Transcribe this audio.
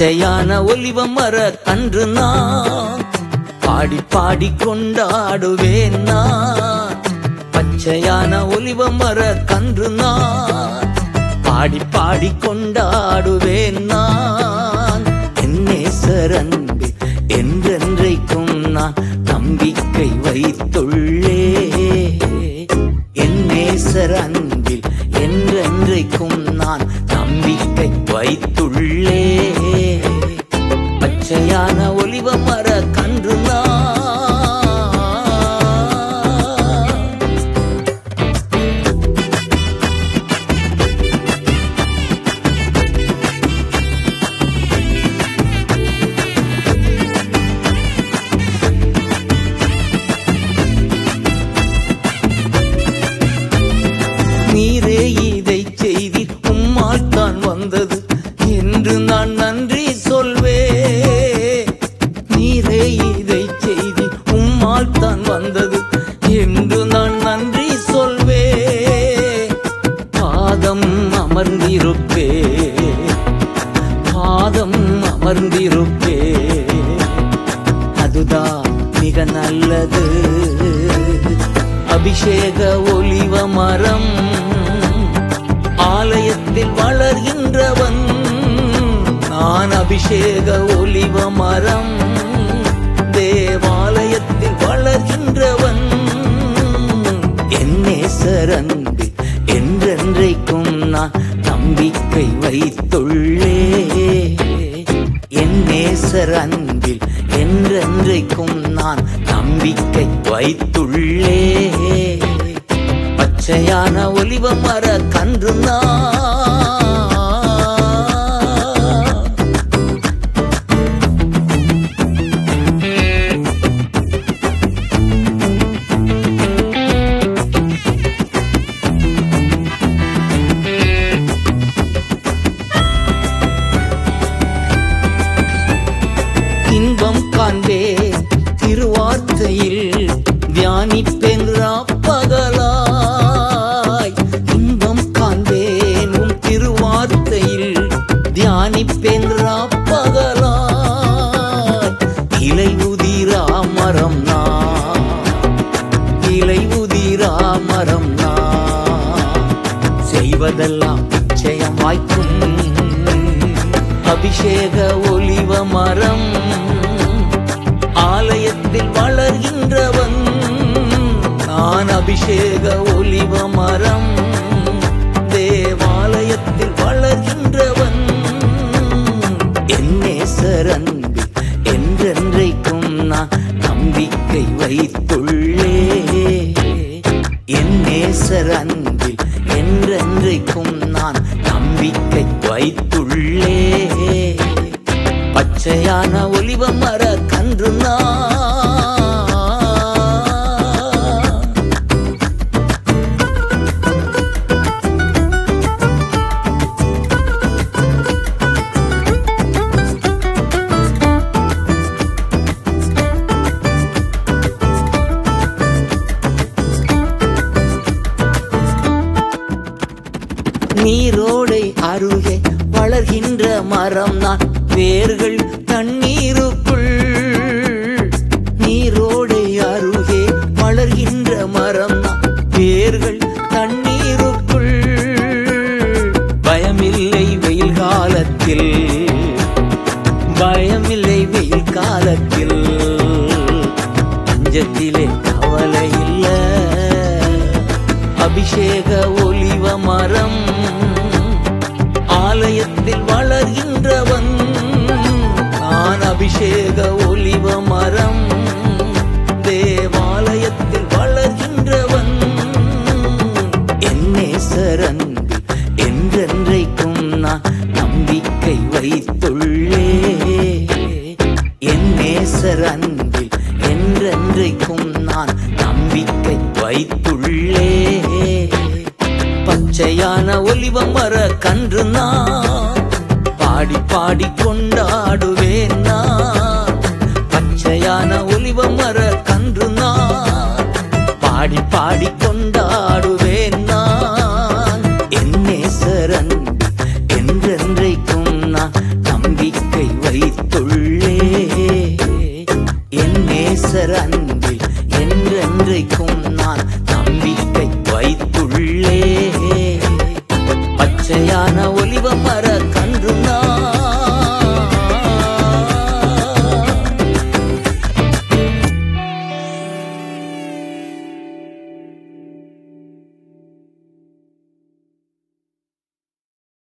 பச்சையான ஒலிவ மர கன்று நான் பாடி பாடி கொண்டாடுவேன் நான் பச்சையான ஒலிவ மர கன்று நான் பாடி பாடி கொண்டாடுவேன் நான் என்னேசரன்பு என்றென்றைக்கும் நான் நம்பிக்கை வைத்துள்ளே என்னேசர் அன்பில் என்றென்றைக்கும் நான் நம்பிக்கை வைத்துள்ளே பச்சையான ஒலிவ மர கன்று நான் நீரே இதை செய்தி உம்மால் தான் வந்தது என்று நான் நன்றி சொல்வே நீரே இதை செய்தி உம்மால் தான் வந்தது என்று நான் நன்றி சொல்வே பாதம் அமர்ந்திருப்பே பாதம் அமர்ந்திருப்பே அதுதான் மிக நல்லது அபிஷேக ஒலிவ மரம் ஆலயத்தில் வளர்கின்றவன் நான் அபிஷேக ஒலிவ மரம் தேவாலயத்தில் வளர்கின்றவன் என்னேசரன்பு என்றென்றைக்கும் நான் நம்பிக்கை வைத்துள்ளே என்னேசர் அன்பில் என்றென்றைக்கும் நான் நம்பிக்கை வைத்துள்ளே பச்சையான ஒலிவ மர கன்று நான் இன்பம் காண்பே திருவார்த்தையில் தியானிப்பேன் பகலாய் இன்பம் காண்பேன் உன் திருவார்த்தையில் தியானிப்பேன் பகலாய் இலை உதிரா மரம் நான் இலை உதிரா மரம் நான் செய்வதெல்லாம் நிச்சயம் வாய்க்கும் அபிஷேக ஒலிவ மரம் ஆலயத்தில் வளர்கின்றவன் நான் அபிஷேக ஒலிவ மரம் தேவாலயத்தில் வளர்கின்றவன் என்னேசரன்பு என்றென்றைக்கும் நான் நம்பிக்கை வைத்துள்ளே என்னேசர் அன்பில் என்றென்றைக்கும் நான் நம்பிக்கை வைத்துள்ளே பச்சையான ஒலிவ மர கன்று நான் நீரோடை அருகே வளர்கின்ற மரம் நான் வேர்கள் தண்ணீருக்குள் நீரோடை அருகே வளர்கின்ற மரம் நான் வேர்கள் தண்ணீருக்குள் பயமில்லை வெயில் காலத்தில் பயமில்லை வெயில் காலத்தில் பஞ்சத்திலே கவலை இல்ல அபிஷேக ஒலிவ மரம் ஆலயத்தில் வளர்கின்றவன் நான் அபிஷேக ஒலிவ மரம் தேவாலயத்தில் வளர்கின்றவன் என்னேசரன்பு என்றென்றைக்கும் நான் நம்பிக்கை வைத்துள்ளே என்னேசர் அன்பில் என்றென்றைக்கும் நான் நம்பிக்கை வைத்துள்ளே பச்சையான ஒலிவ மர கன்று நான் பாடி பாடி கொண்டாடுவேன் நான் பச்சையான ஒலிவ மர கன்று நான் பாடி பாடி கொண்டாடுவேன் நான் என்னேசரன் என்றென்றைக்கும் நான் நம்பிக்கை ஒலிவ மர கன்று நான்